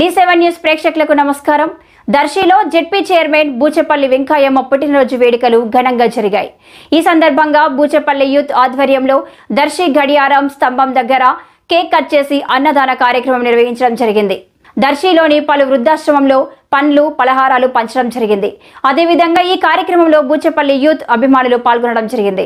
D seven news ప్రేక్షకులకు నమస్కారం దర్శిలో జెడ్పీ చైర్మన్ బూచపల్లి వెంకయ్యమ్మ పుట్టినరోజు వేడుకలు ఘనంగా జరిగాయి ఈ సందర్భంగా బూచపల్లి యూత్ ఆధ్వర్యంలో దర్శి గడియారం స్తంభం దగ్గర కేక్ కట్ చేసి అన్నదాన కార్యక్రమం నిర్వహించడం జరిగింది దర్శిలోని పలు వృద్ధాశ్రమంలో పండ్లు పలహారాలు పంచడం జరిగింది అదేవిధంగా ఈ కార్యక్రమంలో బూచపల్లి యూత్ అభిమానులు పాల్గొనడం జరిగింది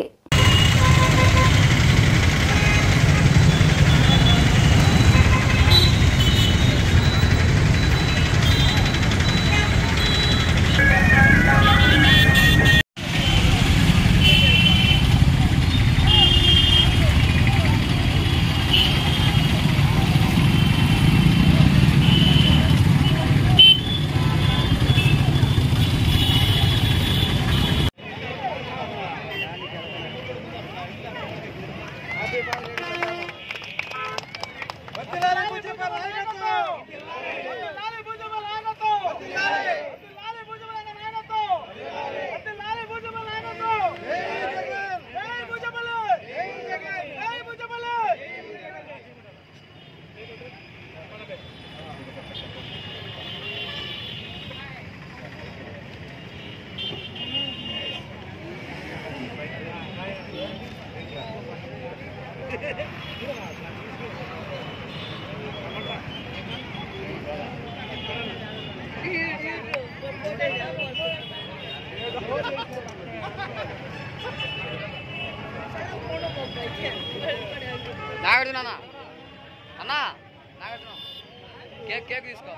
వదిలాలి భుజబల నాయకత్వం వదిలాలి భుజబల నాయకత్వం వదిలాలి భుజబల నాయకత్వం వదిలాలి భుజబల నాయకత్వం జై భుజబల జై జగన్ జై భుజబల నాగడు నాన్న అన్న నాగడు కేక్ కేక్ తీసుకో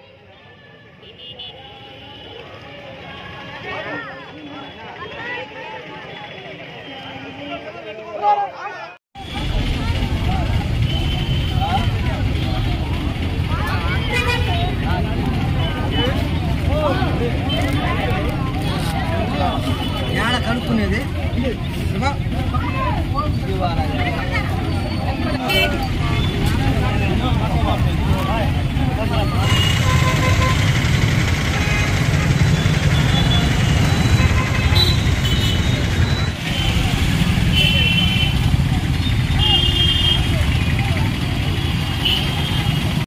ఏడ కనుక్కునేది